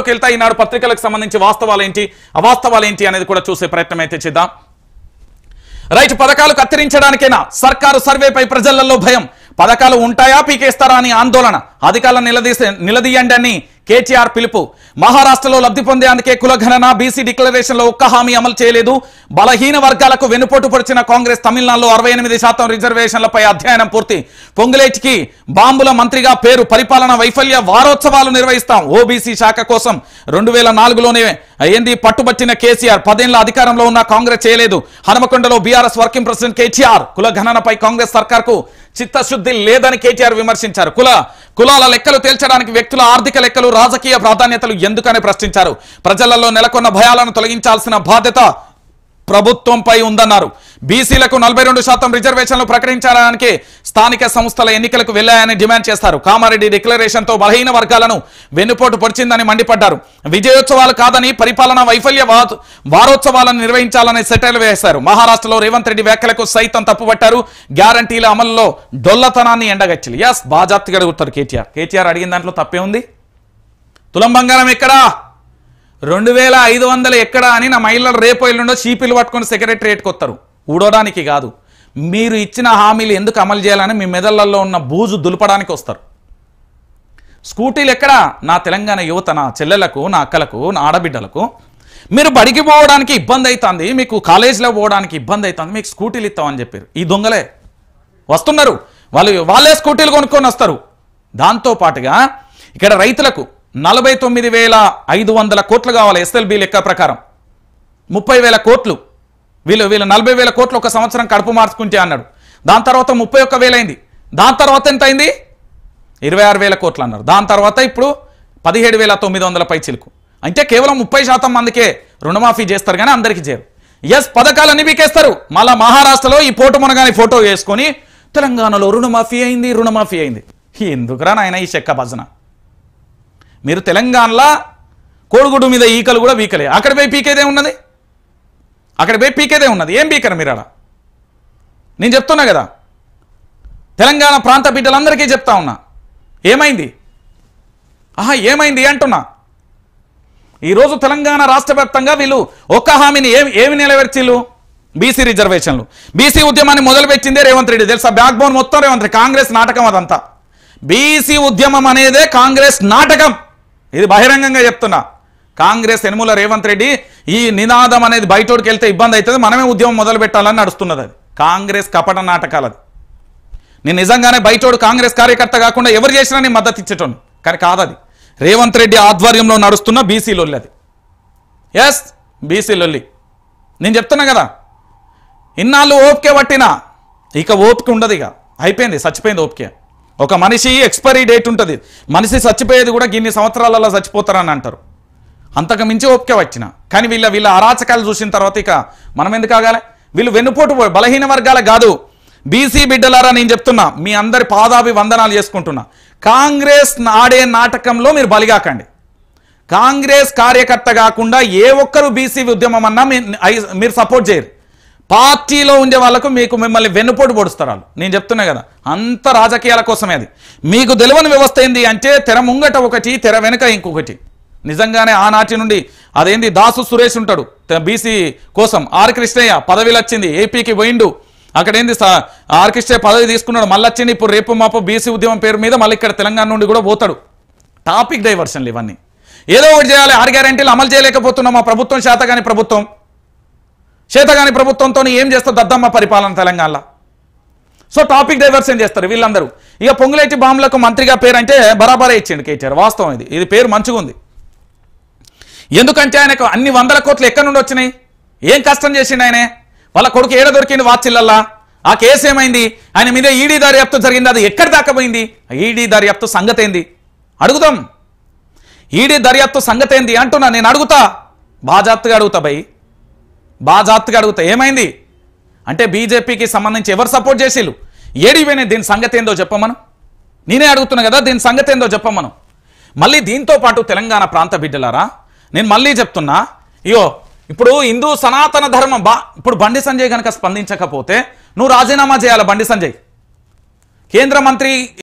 వార్తల్లోకి వెళ్తా ఈనాడు పత్రికలకు సంబంధించి వాస్తవాలు ఏంటి అవాస్తవాలు ఏంటి అనేది కూడా చూసే ప్రయత్నం అయితే చేద్దాం రైట్ పథకాలు కత్తిరించడానికేనా సర్కారు సర్వేపై ప్రజలలో భయం పథకాలు ఉంటాయా పీకేస్తారా అని ఆందోళన అధికారులను నిలదీసే నిలదీయండి అని కేటీఆర్ పిలుపు మహారాష్ట్రలో లబ్ధి పొందేందుకే కులగణన బీసీ డిక్లరేషన్ లో ఒక్క హామీ అమలు చేయలేదు బలహీన వర్గాలకు వెనుపోటు పొడిచిన కాంగ్రెస్ తమిళనాడులో అరవై ఎనిమిది శాతం రిజర్వేషన్లపై అధ్యయనం పూర్తి పొంగులేటికి బాంబుల మంత్రిగా పేరు పరిపాలన వైఫల్య వారోత్సవాలు నిర్వహిస్తాం ఓబీసీ శాఖ కోసం రెండు వేల నాలుగులోనే ఏంది పట్టుబట్టిన కేసీఆర్ పదేళ్ల అధికారంలో ఉన్న కాంగ్రెస్ చేయలేదు హనుమకొండలో బీఆర్ఎస్ వర్కింగ్ ప్రెసిడెంట్ కేటీఆర్ కుల గణనపై కాంగ్రెస్ సర్కార్కు చిత్తశుద్ధి లేదని కేటీఆర్ విమర్శించారు కుల కులాల లెక్కలు తేల్చడానికి వ్యక్తుల ఆర్థిక లెక్కలు రాజకీయ ప్రాధాన్యతలు ఎందుకని ప్రశ్నించారు ప్రజలలో నెలకొన్న భయాలను తొలగించాల్సిన బాధ్యత ప్రభుత్వంపై ఉందన్నారు బీసీలకు నలభై రెండు శాతం రిజర్వేషన్లు ప్రకటించడానికి స్థానిక సంస్థల ఎన్నికలకు వెళ్లాయని డిమాండ్ చేస్తారు కామారెడ్డి డిక్లరేషన్ తో బలహీన వర్గాలను వెన్నుపోటు పొడిచిందని మండిపడ్డారు విజయోత్సవాలు కాదని పరిపాలన వైఫల్య వా- వారోత్సవాలను నిర్వహించాలని సెటైల్ వేశారు మహారాష్ట్రలో రేవంత్ రెడ్డి వ్యాఖ్యలకు సైతం తప్పుపట్టారు గ్యారంటీల అమలులో డొల్లతనాన్ని ఎండగచ్చిలు ఎస్ బాజాప్తిగా అడుగుతారు కేటీఆర్ కేటీఆర్ అడిగిన దాంట్లో తప్పే ఉంది తులం బంగారం ఎక్కడా రెండు వేల ఐదు వందలు ఎక్కడ అని నా మహిళలు రేపు ఎల్లుండో చీపీలు పట్టుకొని సెక్రటరియట్కి వస్తారు ఊడవడానికి కాదు మీరు ఇచ్చిన హామీలు ఎందుకు అమలు చేయాలని మీ మెదళ్లలో ఉన్న బూజు దులపడానికి వస్తారు స్కూటీలు ఎక్కడ నా తెలంగాణ యువత నా చెల్లెలకు నా అక్కలకు నా ఆడబిడ్డలకు మీరు బడికి పోవడానికి ఇబ్బంది అవుతుంది మీకు కాలేజీలో పోవడానికి ఇబ్బంది అవుతుంది మీకు స్కూటీలు ఇస్తామని చెప్పారు ఈ దొంగలే వస్తున్నారు వాళ్ళు వాళ్ళే స్కూటీలు కొనుక్కొని వస్తారు దాంతో పాటుగా ఇక్కడ రైతులకు నలభై తొమ్మిది వేల ఐదు వందల కోట్లు కావాలి ఎస్ఎల్బి లెక్క ప్రకారం ముప్పై వేల కోట్లు వీళ్ళు వీళ్ళు నలభై వేల కోట్లు ఒక సంవత్సరం కడుపు మార్చుకుంటే అన్నాడు దాని తర్వాత ముప్పై ఒక్క వేలైంది దాని తర్వాత ఎంత అయింది ఇరవై ఆరు వేల కోట్లు అన్నారు దాని తర్వాత ఇప్పుడు పదిహేడు వేల తొమ్మిది వందల పై చిలుకు అంటే కేవలం ముప్పై శాతం మందికే రుణమాఫీ చేస్తారు కానీ అందరికీ చేయరు ఎస్ పథకాలన్నీ పీకేస్తారు మళ్ళా మహారాష్ట్రలో ఈ పోటు మునగాని ఫోటో వేసుకొని తెలంగాణలో రుణమాఫీ అయింది రుణమాఫీ అయింది ఎందుకురా నాయన ఈ చెక్క భజన మీరు తెలంగాణలో కోడిగుడ్డు మీద ఈకలు కూడా వీకలే అక్కడ పోయి పీకేదే ఉన్నది అక్కడ పోయి పీకేదే ఉన్నది ఏం పీకరు మీరు ఆడ నేను చెప్తున్నా కదా తెలంగాణ ప్రాంత బిడ్డలందరికీ చెప్తా ఉన్నా ఏమైంది ఆహా ఏమైంది అంటున్నా ఈరోజు తెలంగాణ రాష్ట్ర వ్యాప్తంగా వీళ్ళు ఒక్క హామీని ఏమి ఏమి నెరవేర్చిళ్ళు బీసీ రిజర్వేషన్లు బీసీ ఉద్యమాన్ని మొదలుపెట్టిందే రేవంత్ రెడ్డి తెలుసా బ్యాక్ బోన్ మొత్తం రేవంత్ రెడ్డి కాంగ్రెస్ నాటకం అదంతా బీసీ ఉద్యమం అనేదే కాంగ్రెస్ నాటకం ఇది బహిరంగంగా చెప్తున్నా కాంగ్రెస్ ఎనుముల రేవంత్ రెడ్డి ఈ నినాదం అనేది బయటోడికి వెళ్తే ఇబ్బంది అవుతుంది మనమే ఉద్యమం మొదలు పెట్టాలని నడుస్తున్నది అది కాంగ్రెస్ కపట నాటకాలు అది నేను నిజంగానే బయటోడు కాంగ్రెస్ కార్యకర్త కాకుండా ఎవరు చేసినా నేను మద్దతు ఇచ్చేటోని కానీ కాదది రేవంత్ రెడ్డి ఆధ్వర్యంలో నడుస్తున్న బీసీ లొల్లి అది ఎస్ బీసీ లొల్లి నేను చెప్తున్నా కదా ఇన్నాళ్ళు ఓపిక పట్టినా ఇక ఓపిక ఉండదు ఇక అయిపోయింది చచ్చిపోయింది ఓపిక ఒక మనిషి ఎక్స్పైరీ డేట్ ఉంటుంది మనిషి చచ్చిపోయేది కూడా గిన్ని సంవత్సరాలలో చచ్చిపోతారని అంటారు అంతకు మించి ఓపిక వచ్చిన కానీ వీళ్ళ వీళ్ళ అరాచకాలు చూసిన తర్వాత ఇక మనం ఎందుకు ఆగాలి వీళ్ళు వెన్నుపోటు పో- బలహీన వర్గాల కాదు బీసీ బిడ్డలారా నేను చెప్తున్నా మీ అందరి పాదాభి వందనాలు చేసుకుంటున్నా కాంగ్రెస్ ఆడే నాటకంలో మీరు బలిగాకండి కాంగ్రెస్ కార్యకర్త కాకుండా ఏ ఒక్కరు బీసీ ఉద్యమం అన్నా మీ- ఐ- మీరు సపోర్ట్ చేయరు పార్టీలో ఉండే వాళ్ళకు మీకు మిమ్మల్ని వెన్నుపోటు పొడుస్తారు వాళ్ళు నేను చెప్తున్నా కదా అంత రాజకీయాల కోసమే అది మీకు తెలియని వ్యవస్థ ఏంది అంటే తెర ముంగట ఒకటి తెర వెనుక ఇంకొకటి నిజంగానే ఆనాటి నుండి అదేంది దాసు సురేష్ ఉంటాడు బీసీ కోసం ఆర్ కృష్ణయ్య పదవిలు వచ్చింది ఏపీకి పోయిండు అక్కడ ఏంది సా- ఆర్ కృష్ణయ్య పదవి తీసుకున్నాడు మళ్ళీ వచ్చింది ఇప్పుడు రేపు మాపు బీసీ ఉద్యమం పేరు మీద మళ్ళీ ఇక్కడ తెలంగాణ నుండి కూడా పోతాడు టాపిక్ డైవర్షన్లు ఇవన్నీ ఏదో ఒకటి చేయాలి ఆరు గ్యారెంటీలు అమలు చేయలేకపోతున్నాం మా ప్రభుత్వం శాతగాని ప్రభుత్వం చేతగాని ప్రభుత్వంతో ఏం చేస్తుంది దద్దమ్మ పరిపాలన తెలంగాణలో సో టాపిక్ డైవర్షన్ చేస్తారు వీళ్ళందరూ ఇక పొంగులేటి బాంబులకు మంత్రిగా పేరు అంటే బరాబరే ఇచ్చిండు కేటీఆర్ వాస్తవం ఇది ఇది పేరు మంచిగా ఉంది ఎందుకంటే ఆయనకు అన్ని వందల కోట్లు ఎక్కడి నుండి వచ్చినాయి ఏం కష్టం చేసిండు ఆయనే వాళ్ళ కొడుకు ఏడ దొరికింది వాచిల్లల్లా ఆ కేసు ఏమైంది ఆయన మీద ఈడీ దర్యాప్తు జరిగింది అది ఎక్కడి దాకా పోయింది ఈడీ దర్యాప్తు సంగతి ఏంది అడుగుదాం ఈడీ దర్యాప్తు సంగతి ఏంది అంటున్నా నేను అడుగుతా బాజాత్తుగా అడుగుతా భయ్ బాజాత్తుగా అడుగుతా ఏమైంది అంటే బీజేపీకి సంబంధించి ఎవరు సపోర్ట్ చేసిళ్ళు ఏడిపోయినా దీని సంగతి ఏందో చెప్పమను నేనే అడుగుతున్నా కదా దీని సంగతి ఏందో చెప్పమను మళ్ళీ దీంతో పాటు తెలంగాణ ప్రాంత బిడ్డలారా నేను మళ్ళీ చెప్తున్నా ఇయో ఇప్పుడు హిందూ సనాతన ధర్మం బా ఇప్పుడు బండి సంజయ్ కనుక స్పందించకపోతే నువ్వు రాజీనామా చేయాలి బండి సంజయ్ కేంద్ర మంత్రి